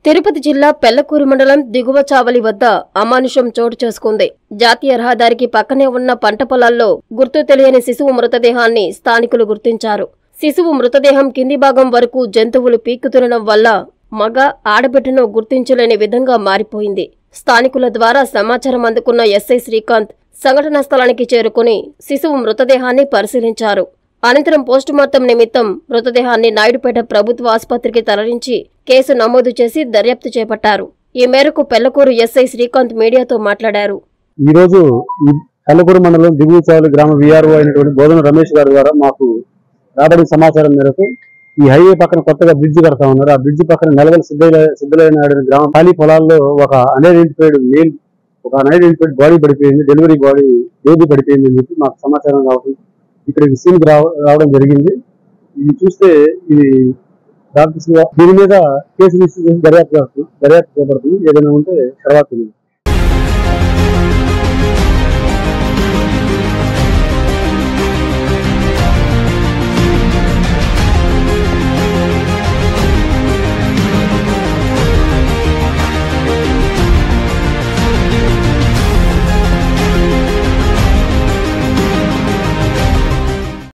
తిరుపతి జిల్లా పెళ్లకూరు మండలం దిగువ చావలి వద్ద అమానుషం చోటు చేసుకుంది జాతీయ రహదారికి పక్కనే ఉన్న పంట పొలాల్లో గుర్తు తెలియని శిశువు మృతదేహాన్ని స్థానికులు గుర్తించారు శిశువు మృతదేహం కింది భాగం వరకు జంతువులు పీక్కుతునడం వల్ల మగ ఆడబిడ్డను గుర్తించలేని విధంగా మారిపోయింది స్థానికుల ద్వారా సమాచారం అందుకున్న ఎస్ఐ శ్రీకాంత్ సంఘటనా స్థలానికి చేరుకుని శిశువు మృతదేహాన్ని పరిశీలించారు అనంతరం పోస్టుమార్టం నిమిత్తం మృతదేహాన్ని నాయుడుపేట ప్రభుత్వ ఆసుపత్రికి తరలించి కేసు నమోదు చేసి దర్యాప్తు చేపట్టారు ఈ మేరకు పెళ్లకూరు ఎస్ఐ శ్రీకాంత్ మీడియాతో మాట్లాడారు ఈ రోజు ఈ కల్లకూరు మండలం దిగువ చావలి గ్రామ విఆర్ఓ అయినటువంటి బోధన రమేష్ గారి ద్వారా మాకు రాబడిన సమాచారం మేరకు ఈ హైవే పక్కన కొత్తగా బ్రిడ్జ్ కడతా ఉన్నారు ఆ బ్రిడ్జ్ పక్కన నెలవల సిద్ధుల సిద్ధులైన గ్రామ ఖాళీ పొలాల్లో ఒక అన్ఐడెంటిఫైడ్ మేల్ ఒక అన్ఐడెంటిఫైడ్ బాడీ పడిపోయింది డెలివరీ బాడీ బేబీ పడిపోయింది అని చెప్పి మాకు సమాచారం రావడం ఇక్కడికి సీన్ రావడం జరిగింది ఇది చూస్తే ఇది డాక్టర్స్ గా దీని మీద కేసు రిజిస్టర్ చేసి దర్యాప్తు చేస్తున్నాం దర్యాప్తు చేపడుతుంది ఏదైనా ఉంటే తర్వాత తెలియదు